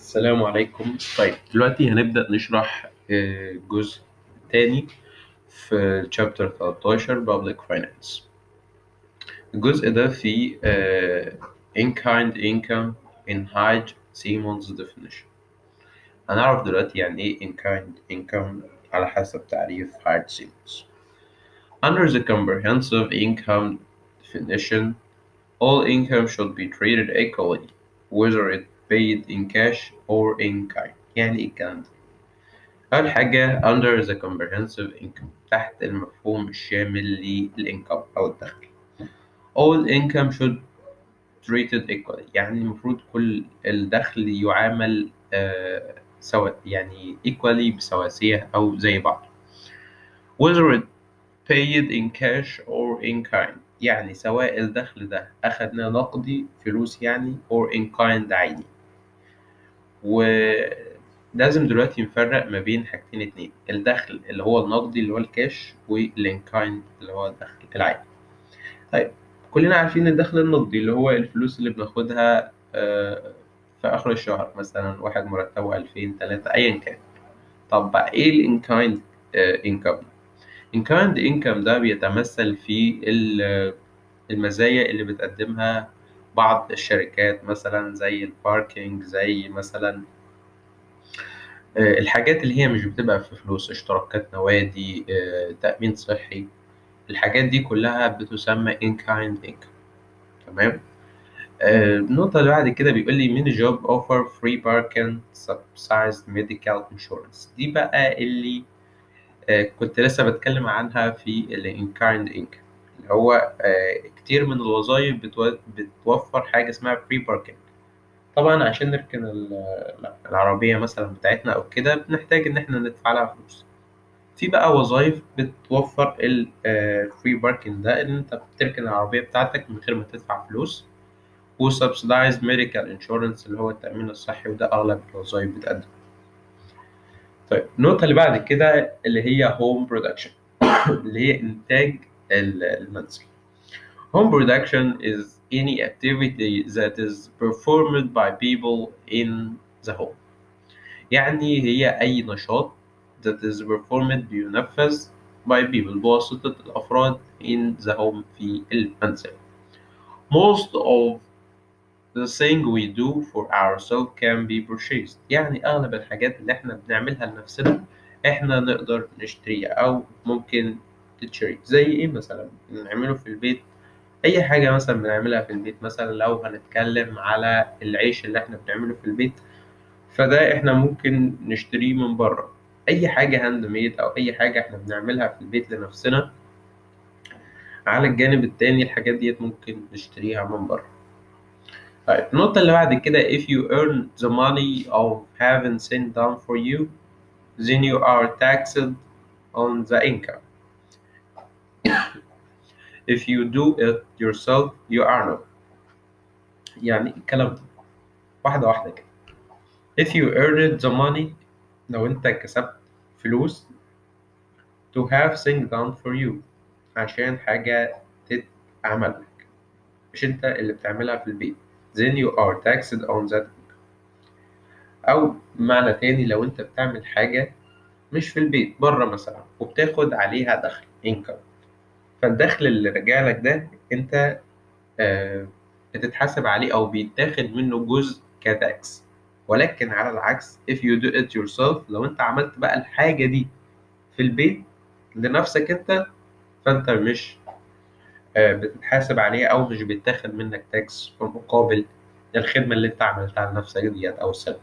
السلام عليكم طيب دلوقتي هنبدأ نشرح آه، جزء تاني في chapter 13 Public Finance الجزء ده فيه آه، in-kind income in Hyde Simon's definition هنعرف دلوقتي يعني ايه in-kind income على حسب تعريف Hyde Simon's Under the comprehensive income definition all income should be treated equally whether it paid in cash or in kind يعني ايه الكلام ده؟ أول حاجة under the comprehensive income تحت المفهوم الشامل للإنكم أو الدخل all income should treated equally يعني المفروض كل الدخل يعامل آه سواء يعني equally بسواسية أو زي بعض whether it paid in cash or in kind يعني سواء الدخل ده أخدناه نقدي فلوس يعني or in kind عيني ولازم دلوقتي نفرق ما بين حاجتين اتنين الدخل اللي هو النقدي اللي هو الكاش والانكايند اللي هو الدخل العيني طيب كلنا عارفين الدخل النقدي اللي هو الفلوس اللي بناخدها آه، في آخر الشهر مثلا واحد مرتبه ألفين تلاتة أيا كان طب بقى إيه الانكايند انكم انكايند انكم ده بيتمثل في ال- المزايا اللي بتقدمها بعض الشركات مثلا زي الباركينج زي مثلا آه، الحاجات اللي هي مش بتبقى في فلوس اشتراكات نوادي آه، تأمين صحي الحاجات دي كلها بتسمى in kind income تمام آه، النقطة اللي بعد كده بيقول لي many job offer free parking subsidized medical insurance دي بقى اللي آه، كنت لسه بتكلم عنها في ال in kind income اللي هو آه، كتير من الوظائف بتو- بتوفر حاجة اسمها free parking طبعا عشان نركن ال- العربية مثلا بتاعتنا أو كده بنحتاج إن إحنا ندفع لها فلوس في بقى وظائف بتوفر الفري باركنج ده إن أنت بتركن العربية بتاعتك من غير ما تدفع فلوس وسبسيدايز ميديكال انشورنس اللي هو التأمين الصحي وده أغلب الوظائف بتقدم طيب النقطة اللي بعد كده اللي هي هوم برودكشن اللي هي إنتاج ال- المنزل Home production is any activity that is performed by people in the home. يعني هي أي نشاط that is performed بينفذ by people بواسطة الأفراد in the home في المنزل. Most of the thing we do for ourselves can be purchased. يعني أغلب الحاجات اللي إحنا بنعملها لنفسنا إحنا نقدر نشتريها أو ممكن تتشري. زي إيه مثلا؟ نعمله في البيت اي حاجه مثلا بنعملها في البيت مثلا لو هنتكلم على العيش اللي احنا بنعمله في البيت فده احنا ممكن نشتريه من بره اي حاجه هاند ميد او اي حاجه احنا بنعملها في البيت لنفسنا على الجانب التاني الحاجات ديت ممكن نشتريها من بره طيب النقطة اللي بعد كده if you earn the money of having sent done for you then you are taxed on the income if you do it yourself you are not يعني الكلام ده واحدة واحدة كده if you earned the money لو انت كسبت فلوس to have things done for you عشان حاجة تتعمل لك مش انت اللي بتعملها في البيت then you are taxed on that أو معنى تاني لو انت بتعمل حاجة مش في البيت بره مثلا وبتاخد عليها دخل income فالدخل اللي راجع لك ده انت آه، بتتحاسب عليه او بيتاخد منه جزء كتاكس ولكن على العكس if you do it yourself لو انت عملت بقى الحاجة دي في البيت لنفسك انت فانت مش آه، بتتحاسب عليها او مش بيتاخد منك تاكس في مقابل الخدمة اللي انت عملتها لنفسك ديت او السلف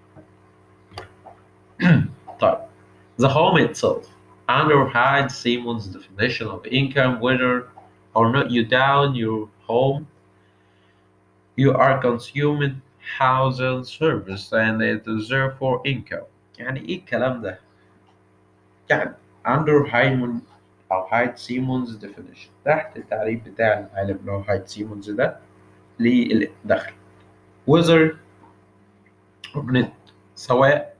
طيب the home itself under Hyde Simon's definition of income whether or not you down your home you are consuming housing service and it is therefore income يعني ايه الكلام ده يعني under Hyman أو Hyde Simon's definition تحت التعريف بتاع العالم اللي هو Hyde Simon's ده للدخل whether or not سواء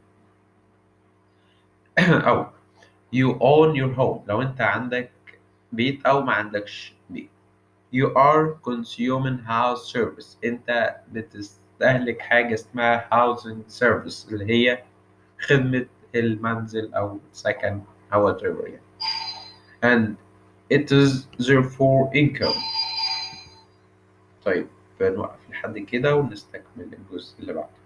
أو you own your home لو أنت عندك بيت أو ما عندكش بيت you are consuming house service أنت بتس بتستهلك حاجة اسمها housing service اللي هي خدمة المنزل أو سكن أو whatever يعني and it is therefore income طيب نوقف لحد كده ونستكمل الجزء اللي بعده